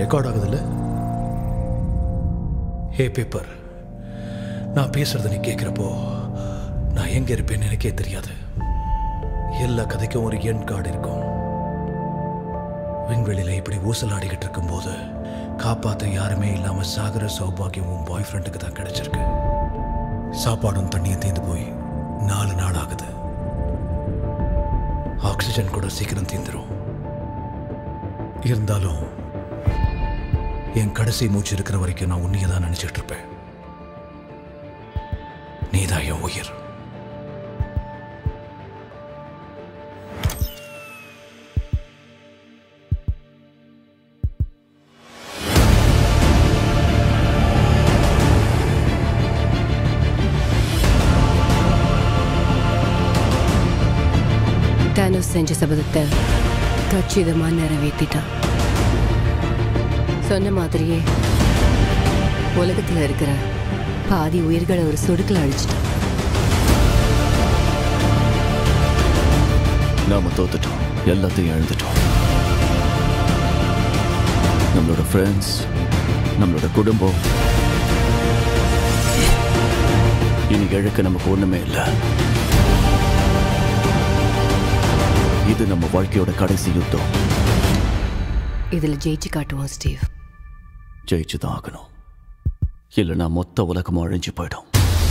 record ஆகுதுல்ல ஹே paper நான் பேசுறத நீ கேட்குறப்போ நான் எங்க இருப்பேன்னு எனக்கே தெரியாது எல்லா கதைக்கும் ஒரு எண்ட் கார்டு இருக்கும் விண்வெளியில இப்படி ஊசலாடிக்கிட்டு இருக்கும்போது காப்பாத்த யாருமே இல்லாம சாகர சௌபாகியம் உன் பாய் ஃப்ரெண்டுக்கு தான் கிடைச்சிருக்கு சாப்பாடும் தண்ணியும் தீர்ந்து போய் நாலு நாள் ஆகுது ஆக்சிஜன் கூட சீக்கிரம் தீந்துரும் இருந்தாலும் என் கடைசி மூச்சு இருக்கிற வரைக்கும் நான் உன்னைய தான் நினைச்சிட்டு இருப்பேன் நீதான் என் உயிர் தானோஸ் செஞ்ச சபதத்தை கச்சிதமா நிறைவேற்றிட்டான் சொன்ன மாதிரியே உலகத்துல இருக்கிற பாதி உயிர்களை ஒரு சொடுக்கில் அழிச்சிட்டான் நாம தோத்துட்டோம் எல்லாத்தையும் இழந்துட்டோம் நம்மளோட ஃப்ரெண்ட்ஸ் நம்மளோட குடும்பம் இனி இழக்க நமக்கு ஒண்ணுமே இல்லை இது நம்ம வாழ்க்கையோட கடைசி யுத்தம் இதுல ஜெயிச்சு காட்டுவோம் ஸ்டீவ் ஜெயிச்சு தான் ஆகணும் இல்லைன்னா மொத்த உலகமும் அழிஞ்சு போயிடும்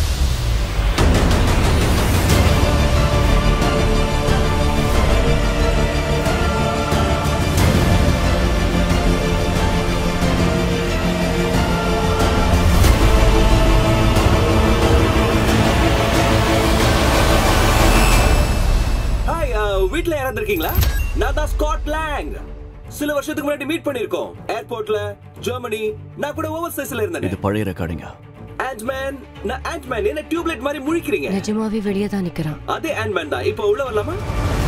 ஹாய் வீட்ல யாராவது இருக்கீங்களா நான் தான் ஸ்காட் லேங் சில வருஷத்துக்கு முன்னாடி மீட் பண்ணிருக்கோம் ஏர்போர்ட்ல ஜெர்மனி நான் கூட ஓவர் சைஸ்ல இருந்தேன் இது பழைய ரெக்கார்டிங்க ஆண்ட்மேன் நான் ஆண்ட்மேன் என்ன டியூப்லைட் மாதிரி முழிக்கிறீங்க நிஜமாவே வெளியே தான் நிக்கிறான் அதே ஆண்ட்மேன் தான் இப்போ உள்ள வரலாமா